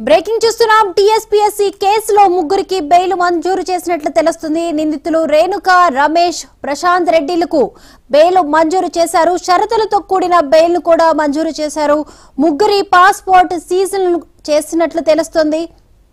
Breaking చూస్తున్నాం TSPSC కేసులో ముగ్గురికి బెయిల్ మంజూరు చేసినట్లు తెలుస్తుంది నిందితులు రేణుక రమేష్ ప్రశాంత్ రెడ్డిలకు బెయిల్ మంజూరు చేశారు షరతులతో కూడిన బెయిల్ ను కూడా మంజూరు చేశారు ముగ్గురి పాస్పోర్ట్ సీజన్ చేసినట్లు తెలుస్తుంది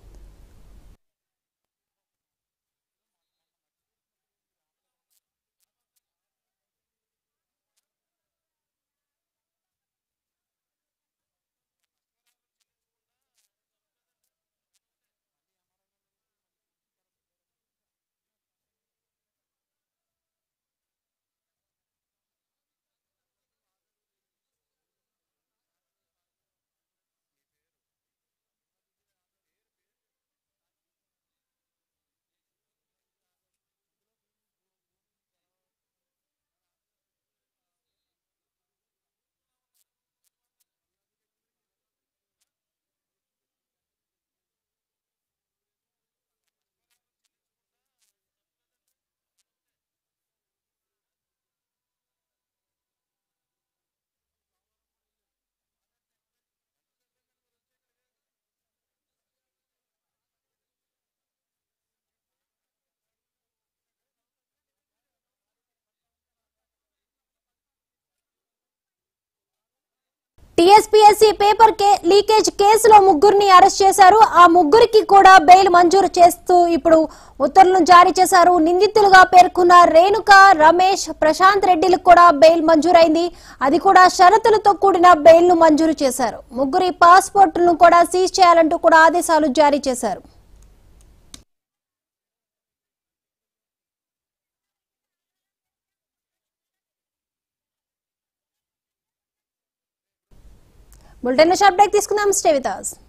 టీఎస్పీఎస్సీ పేపర్ కే లీకేజ్ కేసులో ముగ్గురిని అరెస్ట్ చేశారు ఆ ముగ్గురికి కూడా బెయిల్ మంజూరు చేస్తూ ఇప్పుడు ఉత్తర్వులను జారీ చేశారు నిందితులుగా పేర్కొన్న రేణుక రమేష్ ప్రశాంత్ రెడ్డిలకు కూడా బెయిల్ మంజూరైంది అది కూడా షరతులతో కూడిన బెయిల్ ను మంజూరు చేశారు ముగ్గురి పాస్పోర్టులను కూడా సీజ్ చేయాలంటూ కూడా ఆదేశాలు జారీ చేశారు బులెటిన్ షార్ట్ బ్రేక్ తీసుకుందాం స్టే విత్ us.